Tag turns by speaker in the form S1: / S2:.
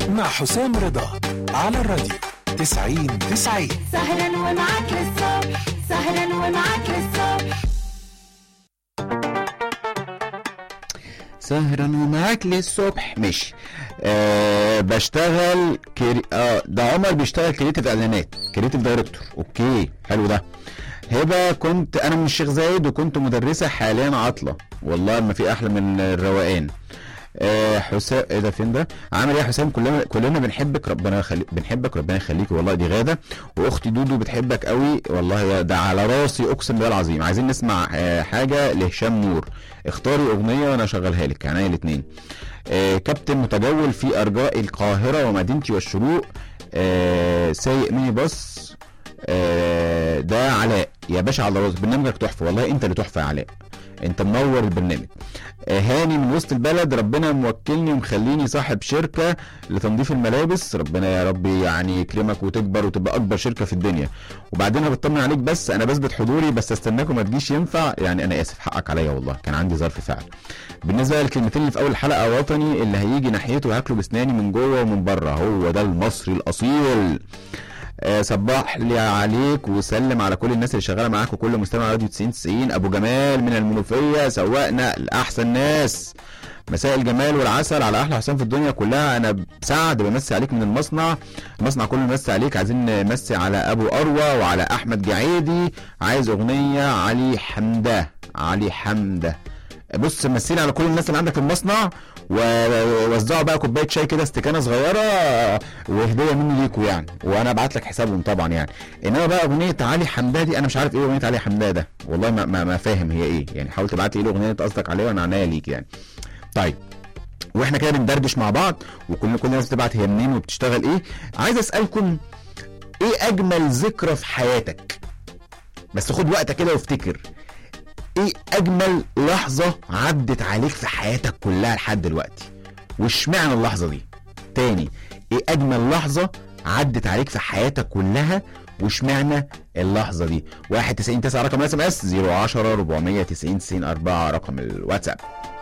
S1: مع حسام رضا على الراديو 90 90
S2: سهرا ومعاك للصبح سهرا ومعاك للصبح
S3: سهرا ومعاك للصبح ماشي آه بشتغل كري... اه ده عمر بيشتغل كريتيف اعلانات كريتيف دايركتور اوكي حلو ده هبه كنت انا من الشيخ زايد وكنت مدرسه حاليا عاطله والله ما في احلى من الروقان آه حسام ايه ده فين ده؟ عامل ايه يا حسام كلنا كلنا بنحبك ربنا يخلي بنحبك ربنا يخليك والله دي غاده واختي دودو بتحبك قوي والله يا ده على راسي اقسم بالله العظيم عايزين نسمع آه حاجه لهشام نور اختاري اغنيه وانا اشغلها لك عينيا الاثنين آه كابتن متجول في ارجاء القاهره ومدينتي والشروق آه سايق ميني باص آه ده علاء يا باشا على راسي برنامجك تحفه والله انت اللي تحفه يا علاء انت منور البرنامج آه، هاني من وسط البلد ربنا موكلني ومخليني صاحب شركه لتنظيف الملابس ربنا يا رب يعني يكرمك وتكبر وتبقى اكبر شركه في الدنيا وبعدين انا بطمن عليك بس انا بثبت حضوري بس استناكم ما تجيش ينفع يعني انا اسف حقك عليا والله كان عندي ظرف فعل بالنسبه للكلمتين اللي في اول الحلقه وطني اللي هيجي ناحيته هاكله بسناني من جوه ومن بره هو ده المصري الاصيل آه، صباح لي عليك وسلم على كل الناس اللي شغاله معاك وكل مستمع راديو 90 90 ابو جمال من المنوفيه سواق نقل احسن ناس مساء الجمال والعسل على احلى حسام في الدنيا كلها انا سعد بمسي عليك من المصنع المصنع كله بيمسي عليك عايزين نمسي على ابو اروى وعلى احمد جعيدي عايز اغنيه علي حمده علي حمده بص مسيني على كل الناس اللي عندك في المصنع و- ووزعوا بقى كوبايه شاي كده استكانه صغيره وهديه مني ليكوا يعني وانا ابعت لك حسابهم طبعا يعني انما بقى اغنيه علي حمده دي انا مش عارف ايه اغنيه علي حمده ده والله ما, ما, ما فاهم هي ايه يعني حاول تبعت لي ايه الاغنيه اللي انت قصدك عليها وانا عناية ليك يعني طيب واحنا كده بندردش مع بعض وكل كل الناس بتبعت هي منين وبتشتغل ايه عايز اسالكم ايه اجمل ذكرى في حياتك بس خد وقتك كده وافتكر ايه اجمل لحظه عدت عليك في حياتك كلها لحد دلوقتي واشمعنى اللحظه دي تاني ايه اجمل لحظه عدت عليك في حياتك كلها واشمعنى اللحظه دي 1 90 9 رقم الاس ام اس 010 490 90 4 رقم الواتساب